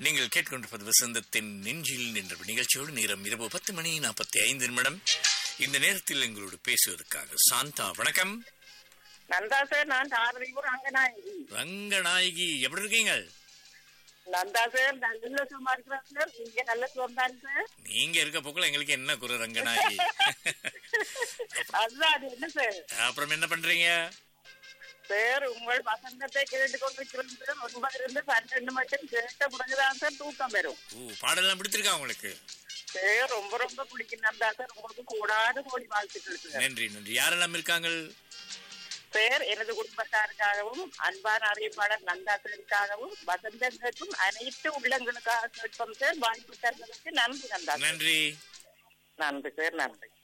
நீங்கள் கேட்டுக்கொண்டிருப்பது வசந்தத்தின் நெஞ்சில் என்ற நிகழ்ச்சியோடு நேரம் இரவு பத்து மணி நாற்பத்தி ஐந்து நிமிடம் இந்த நேரத்தில் எங்களோடு பேசுவதற்காக சாந்தா வணக்கம் நந்தா சார் நான் தாரதிபுர் ரங்கநாயகி ரங்கநாயகி எப்படி இருக்கீங்க நந்தா சார் நல்ல சும்மா இருக்கிறேன் சார் நீங்க நல்ல சுகம் சார் நீங்க இருக்க போக்குல எங்களுக்கு என்ன குறை ரங்கநாயகி அதுதான் அது என்ன சார் அப்புறம் என்ன பண்றீங்க சார் உங்கள் வசந்தத்தை கேட்டு கொண்டிருக்கிறேன் சார் ஒன்பதுல இருந்து பன்னெண்டு மட்டும் கேட்ட பிறகுதான் சார் தூக்கம் வரும் ஓ பாடலாம் பிடிச்சிருக்கா உங்களுக்கு சார் ரொம்ப ரொம்ப பிடிக்கும் நந்தா சார் உங்களுக்கு கூடாது கோடி வாழ்த்துக்கள் சார் நன்றி நன்றி யாரெல்லாம் இருக்காங்க சார் எனது குடும்பத்தாருக்காகவும் அன்பான அறிவிப்பாளர் நந்தா சாருக்காகவும் வசந்தங்களுக்கும் அனைத்து உள்ளங்களுக்காக கேட்போம் சார் வாய்ப்பு தருவதற்கு நன்றி நந்தா சார் நன்றி நன்றி சார் நன்றி